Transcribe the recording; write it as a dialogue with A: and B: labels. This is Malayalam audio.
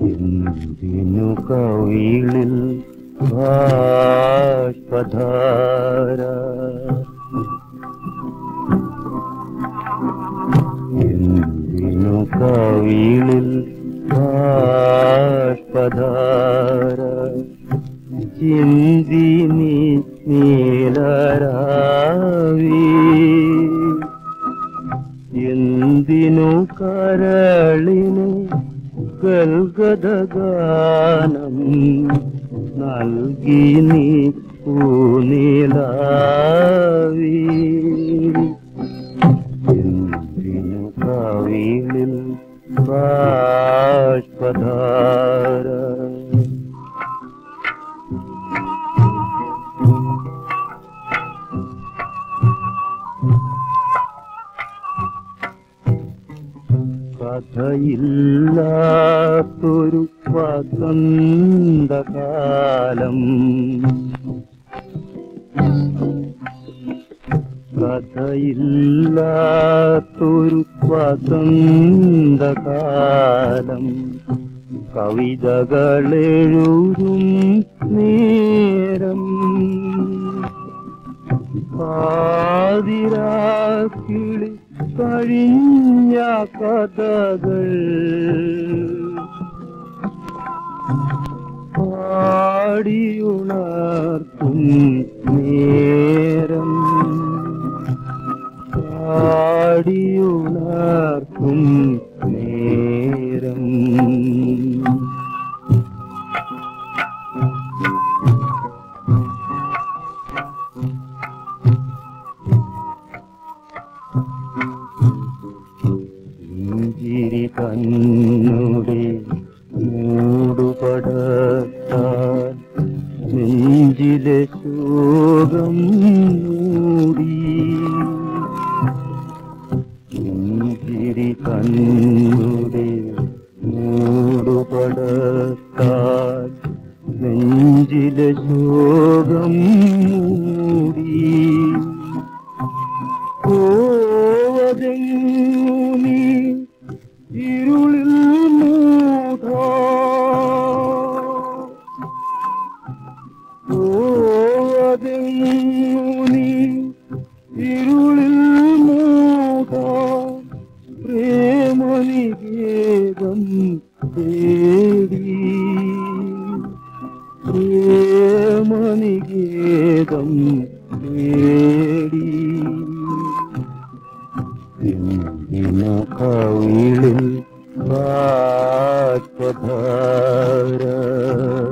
A: എന്തിനു കവിളിൽ ബാഷ്പധാര എന്തിനു കവിളിൽ ബാഷ്പധാര ചിന്തി നീ നീലരാവി എന്തിനു കരളിന് ഗൽഗദഗാനം നൽകി നീ പൂനിലാവി എന്തിനു കവിളിൽ ബാഷ്പധാര കഥയില്ലാത്തൊരു വസന്തകാലം കഥയില്ലാത്തൊരു വസന്തകാലം കവിതകളെഴുതും നേരം പാതിരാക്കിളി കഴിഞ്ഞ കഥകൾ പാടിയുണർത്തും നേരം പാടിയുണർത്തും നേരം ഇഞ്ചിരി കണ്ണുടെ മൂടുപടത്താൽ നെഞ്ചിലെ ശോകം മൂടി ഇഞ്ചിരി കണ്ണുടെ മൂടുപടത്താൽ നെഞ്ചിലെ ശോകം മൂടി പോവതെങ്ങു നീ ഇരുളിൽ മൂഢ പോവതെങ്ങു നീ ഇരുളിൽ മൂഢ പ്രേമനികേതം തേടി പ്രേമനികേതം തേടി എന്തിനു കവിളിൽ ബാഷ്പധാര